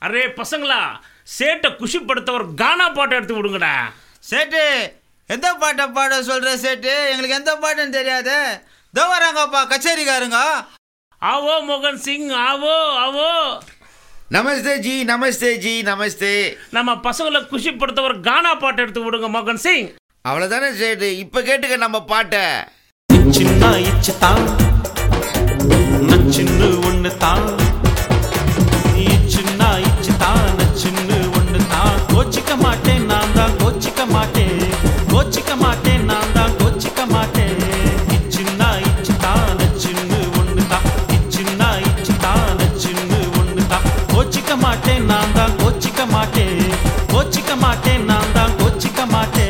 Array பசங்களா சேட்டை குஷிப்படுத்த ஒரு கானா பாட்டை எடுத்து விடுங்கடா சேட்டு எந்த பாட்டை பாட சொல்ற சேட்டு எங்களுக்கு எந்த பாட்டுன்னு தெரியாது இதோ வராங்கப்பா கச்சேரிக்காருங்க ஆவோ மோகன் சிங் ஆவோ ஆவோ நமஸ்தே ஜி நமஸ்தே ஜி நமஸ்தே நம்ம பசங்களை குஷிப்படுத்த ஒரு கானா பாட்டை எடுத்து விடுங்க மோகன் சிங் அவ்வளோதானே சேட்டு இப்போ கேட்டுக்க நம்ம பாட்டை சின்ன இச்சு தான் நச்சின்னு ஒண்ணு தான் சின்ன இச்சு தான் நச்சின்னு ஒண்ணு தான் கோச்சிக்க மாட்டேன் நான் தான் கோச்சிக்க மாட்டேன் கோச்சிக்க மாட்டேன் நான் தான் கோச்சிக்க மாட்டேன் சின்ன இச்சு தான் நச்சின்னு ஒண்ணு தான் சின்ன இச்சு தான் நச்சின்னு ஒண்ணு தான் கோச்சிக்க மாட்டேன் நான் தான் கோச்சிக்க மாட்டேன் கோச்சிக்க மாட்டேன் நான் தான் கோச்சிக்க மாட்டேன்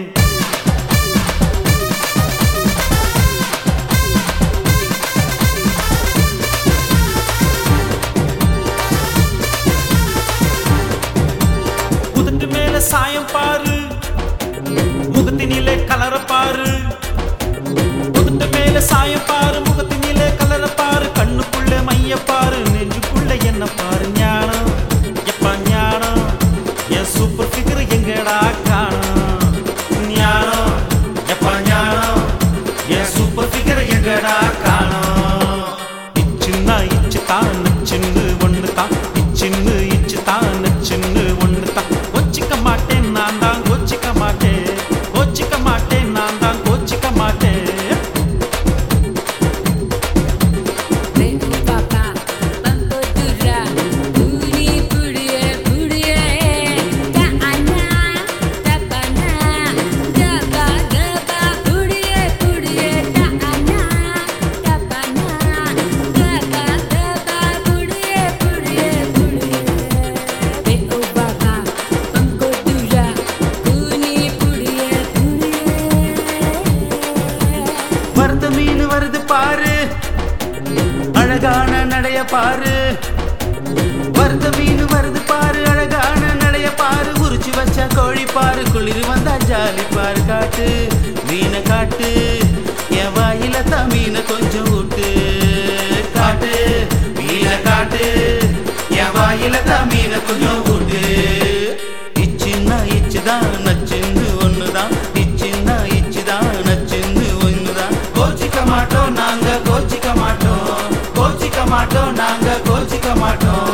முதுட்டு மேல சாயம் பாரு முகத்தினிலே கலர பாரு முதுட்டு மேல சாயம் பாரு முகத்தினிலே கலர பாரு கண்ணுக்குள்ள மைய பாரு நெஞ்சுக்குள்ள என்ன பாரு ஞானம் எப்ப ஞானம் என் சூப்பர் ஃபிகர் எங்கடா காணோம் ஞானம் எப்ப ஞானம் என் சூப்பர் ஃபிகர் எங்கடா காணோம் இச்சுன்னா இச்சு தான் நச்சுன்னு ஒன்று தான் இச்சுன்னு இச்சு தான் நச்சுன்னு ஒன்று தான் கொச்சிக்க மாட்டேன் நான் தான் கொச்சிக்க மாட்டேன் கொச்சிக்க மாட்டேன் நான் தான் கொச்சிக்க மாட்டேன் Baby papa, bambo dura, puri puriye puriye, ta ana, ta bana, ta ba ga ba puriye puriye, ta ana, ta bana, ta ba ga ba puriye puriye puriye. Baby papa, bambo dura, puri puriye puriye. வறுத்த மீன் வருது பாரு அழகான நடைய பாரு வறுத்த மீன் வருது பாரு அழகான நடைய பாரு உரிச்சு வச்ச கோழி பாரு குளிர் வந்தா ஜாலி பாரு காட்டு மீனை காட்டு என் வாயில தான் மீனை கொஞ்சம் விட்டு காட்டு மீனை காட்டு என் வாயில தான் மீனை கொஞ்சம் விட்டு இச்சின்னா இச்சுதான் நச்சுன்னு ஒண்ணுதான் இச்சின்னா இச்சுதான் நச்சுன்னு ஒண்ணுதான் கோச்சிக்க மாட்டோம் நாங்க கோச்சிக்க மாட்டோம் கோச்சிக்க மாட்டோம் நாங்க கோச்சிக்க மாட்டோம்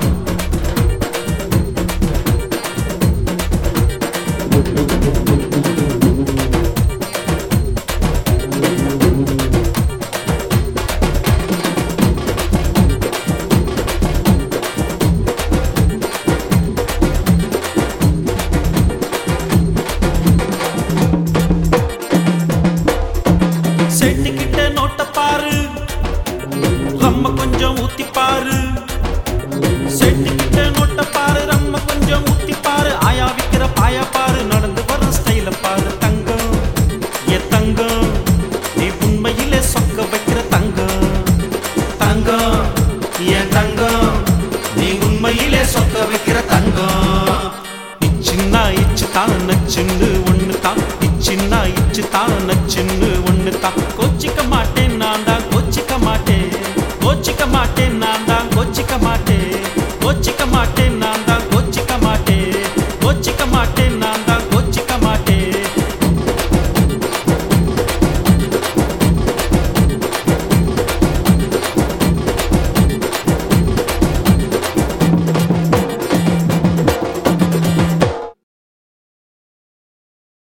செட்டுக்கிட்ட நோட்ட பாரு ரொம்ப கொஞ்சம் ஊத்தி பாரு செட்டு